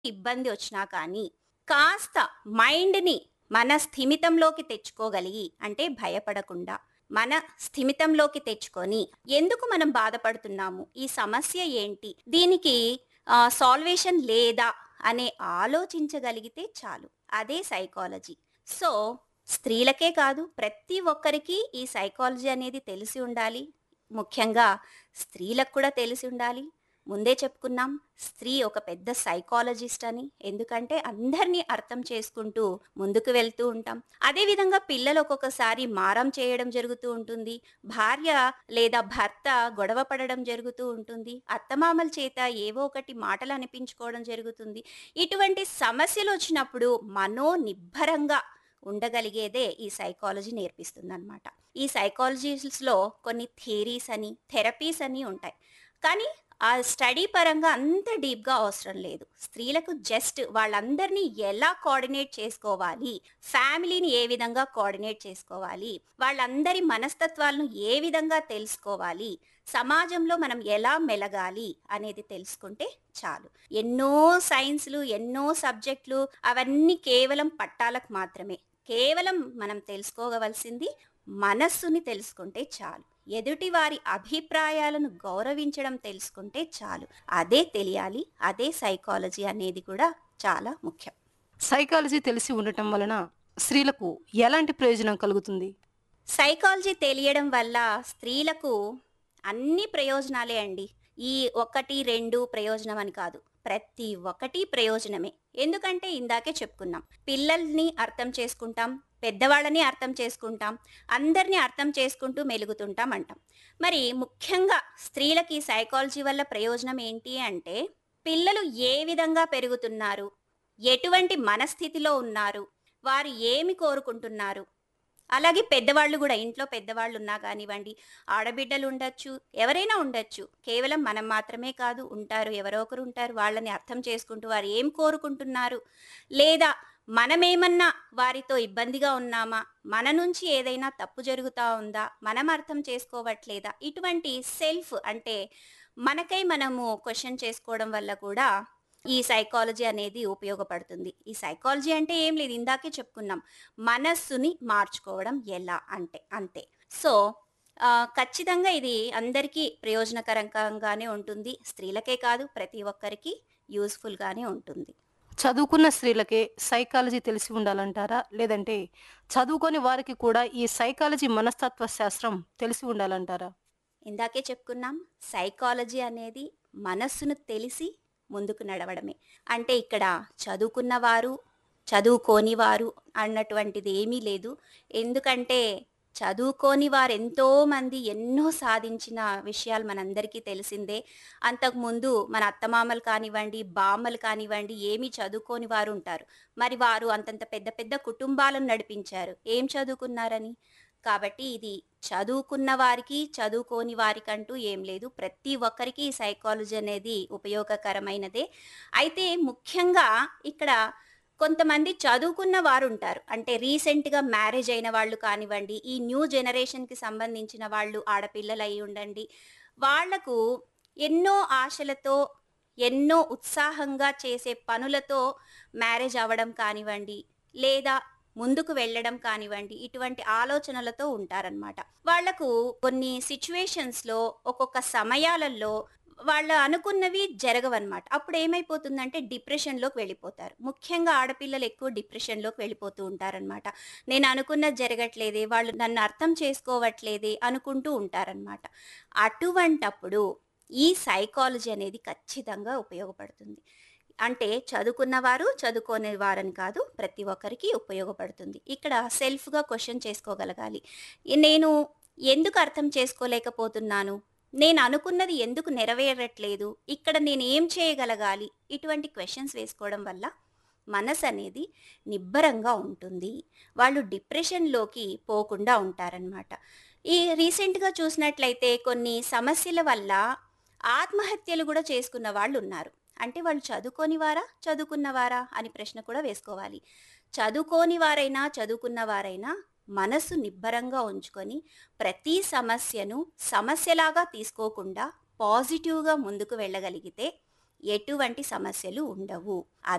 ఇబ్బంది వచ్చినా కానీ కాస్త మైండ్ని మన స్థిమితంలోకి తెచ్చుకోగలిగి అంటే భయపడకుండా మన స్థిమితంలోకి తెచ్చుకొని ఎందుకు మనం బాధపడుతున్నాము ఈ సమస్య ఏంటి దీనికి సాల్వేషన్ లేదా అనే ఆలోచించగలిగితే చాలు అదే సైకాలజీ సో స్త్రీలకే కాదు ప్రతి ఒక్కరికి ఈ సైకాలజీ అనేది తెలిసి ఉండాలి ముఖ్యంగా స్త్రీలకు కూడా తెలిసి ఉండాలి ముందే చెప్పుకున్నాం స్త్రీ ఒక పెద్ద సైకాలజిస్ట్ అని ఎందుకంటే అందరినీ అర్థం చేసుకుంటూ ముందుకు వెళ్తూ ఉంటాం అదేవిధంగా పిల్లలు ఒక్కొక్కసారి మారం చేయడం జరుగుతూ ఉంటుంది భార్య లేదా భర్త గొడవ పడడం జరుగుతూ ఉంటుంది అత్తమామల చేత ఏవో ఒకటి మాటలు అనిపించుకోవడం జరుగుతుంది ఇటువంటి సమస్యలు వచ్చినప్పుడు మనో నిబ్బరంగా ఉండగలిగేదే ఈ సైకాలజీ నేర్పిస్తుంది అనమాట ఈ సైకాలజీస్లో కొన్ని థియరీస్ అని థెరపీస్ అని ఉంటాయి కానీ ఆ స్టడీ పరంగా అంత డీప్గా అవసరం లేదు స్త్రీలకు జస్ట్ వాళ్ళందరినీ ఎలా కోఆర్డినేట్ చేసుకోవాలి ఫ్యామిలీని ఏ విధంగా కోఆర్డినేట్ చేసుకోవాలి వాళ్ళందరి మనస్తత్వాలను ఏ విధంగా తెలుసుకోవాలి సమాజంలో మనం ఎలా మెలగాలి అనేది తెలుసుకుంటే చాలు ఎన్నో సైన్స్లు ఎన్నో సబ్జెక్టులు అవన్నీ కేవలం పట్టాలకు మాత్రమే కేవలం మనం తెలుసుకోవలసింది మనస్సుని తెలుసుకుంటే చాలు ఎదుటి వారి అభిప్రాయాలను గౌరవించడం తెలుసుకుంటే చాలు అదే తెలియాలి అదే సైకాలజీ అనేది కూడా చాలా ముఖ్యం సైకాలజీ తెలిసి ఉండటం వలన స్త్రీలకు ఎలాంటి ప్రయోజనం కలుగుతుంది సైకాలజీ తెలియడం వల్ల స్త్రీలకు అన్ని ప్రయోజనాలే అండి ఈ ఒకటి రెండు ప్రయోజనం అని కాదు ప్రతి ఒక్కటి ప్రయోజనమే ఎందుకంటే ఇందాకే చెప్పుకున్నాం పిల్లల్ని అర్థం చేసుకుంటాం పెద్దవాళ్ళని అర్థం చేసుకుంటాం అందరినీ అర్థం చేసుకుంటూ మెలుగుతుంటాం అంటాం మరి ముఖ్యంగా స్త్రీలకి ఈ సైకాలజీ వల్ల ప్రయోజనం ఏంటి అంటే పిల్లలు ఏ విధంగా పెరుగుతున్నారు ఎటువంటి మనస్థితిలో ఉన్నారు వారు ఏమి కోరుకుంటున్నారు అలాగే పెద్దవాళ్ళు కూడా ఇంట్లో పెద్దవాళ్ళు ఉన్నా కానివ్వండి ఆడబిడ్డలు ఉండొచ్చు ఎవరైనా ఉండొచ్చు కేవలం మనం మాత్రమే కాదు ఉంటారు ఎవరో ఒకరు ఉంటారు వాళ్ళని అర్థం చేసుకుంటూ వారు ఏం కోరుకుంటున్నారు లేదా మనమేమన్నా వారితో ఇబ్బందిగా ఉన్నామా మన నుంచి ఏదైనా తప్పు జరుగుతా ఉందా మనం అర్థం చేసుకోవట్లేదా ఇటువంటి సెల్ఫ్ అంటే మనకై మనము క్వశ్చన్ చేసుకోవడం వల్ల కూడా ఈ సైకాలజీ అనేది ఉపయోగపడుతుంది ఈ సైకాలజీ అంటే ఏం లేదు ఇందాకే చెప్పుకున్నాం మనస్సుని మార్చుకోవడం ఎలా అంటే అంతే సో ఆ, ఖచ్చితంగా ఇది అందరికీ ప్రయోజనకరంగానే ఉంటుంది స్త్రీలకే కాదు ప్రతి ఒక్కరికి యూస్ఫుల్గానే ఉంటుంది చదువుకున్న స్త్రీలకే సైకాలజీ తెలిసి ఉండాలంటారా లేదంటే చదువుకొని వారికి కూడా ఈ సైకాలజీ మనస్తత్వ శాస్త్రం తెలిసి ఉండాలంటారా ఇందాకే చెప్పుకున్నాం సైకాలజీ అనేది మనస్సును తెలిసి ముందుకు నడవడమే అంటే ఇక్కడ చదువుకున్న వారు చదువుకోని వారు అన్నటువంటిది ఏమీ లేదు ఎందుకంటే చదువుకోని వారు ఎంతో మంది ఎన్నో సాధించిన విషయాలు మనందరికీ తెలిసిందే అంతకుముందు మన అత్తమామలు కానివ్వండి బామ్మలు కానివ్వండి ఏమీ చదువుకోని వారు ఉంటారు మరి వారు అంతంత పెద్ద పెద్ద కుటుంబాలను నడిపించారు ఏం చదువుకున్నారని కాబట్టి ఇది చదువుకున్న వారికి చదువుకోని వారికంటూ ఏం లేదు ప్రతి ఒక్కరికి ఈ సైకాలజీ అనేది ఉపయోగకరమైనదే అయితే ముఖ్యంగా ఇక్కడ కొంతమంది చదువుకున్న వారు ఉంటారు అంటే రీసెంట్గా మ్యారేజ్ అయిన వాళ్ళు కానివ్వండి ఈ న్యూ జనరేషన్కి సంబంధించిన వాళ్ళు ఆడపిల్లలు అయి ఉండండి వాళ్లకు ఎన్నో ఆశలతో ఎన్నో ఉత్సాహంగా చేసే పనులతో మ్యారేజ్ అవ్వడం కానివ్వండి లేదా ముందుకు వెళ్ళడం కానివ్వండి ఇటువంటి ఆలోచనలతో ఉంటారనమాట వాళ్లకు కొన్ని సిచ్యువేషన్స్లో ఒక్కొక్క సమయాలలో వాళ్ళు అనుకున్నవి జరగవన్నమాట అప్పుడు ఏమైపోతుందంటే డిప్రెషన్లోకి వెళ్ళిపోతారు ముఖ్యంగా ఆడపిల్లలు ఎక్కువ డిప్రెషన్లోకి వెళ్ళిపోతూ ఉంటారనమాట నేను అనుకున్నది జరగట్లేదే వాళ్ళు నన్ను అర్థం చేసుకోవట్లేదే అనుకుంటూ ఉంటారనమాట అటువంటప్పుడు ఈ సైకాలజీ అనేది ఖచ్చితంగా ఉపయోగపడుతుంది అంటే చదువుకున్నవారు చదువుకోని వారని కాదు ప్రతి ఒక్కరికి ఉపయోగపడుతుంది ఇక్కడ సెల్ఫ్గా క్వశ్చన్ చేసుకోగలగాలి నేను ఎందుకు అర్థం చేసుకోలేకపోతున్నాను నేను అనుకున్నది ఎందుకు నెరవేరట్లేదు ఇక్కడ నేను ఏం చేయగలగాలి ఇటువంటి క్వశ్చన్స్ వేసుకోవడం వల్ల మనసు అనేది నిబ్బరంగా ఉంటుంది వాళ్ళు డిప్రెషన్లోకి పోకుండా ఉంటారనమాట ఈ రీసెంట్గా చూసినట్లయితే కొన్ని సమస్యల వల్ల ఆత్మహత్యలు కూడా చేసుకున్న వాళ్ళు ఉన్నారు అంటే వాళ్ళు చదువుకోని వారా చదువుకున్నవారా అని ప్రశ్న కూడా వేసుకోవాలి చదువుకోని వారైనా చదువుకున్న వారైనా మనసు నిబ్బరంగా ఉంచుకొని ప్రతి సమస్యను సమస్యలాగా తీసుకోకుండా పాజిటివ్గా ముందుకు వెళ్ళగలిగితే ఎటువంటి సమస్యలు ఉండవు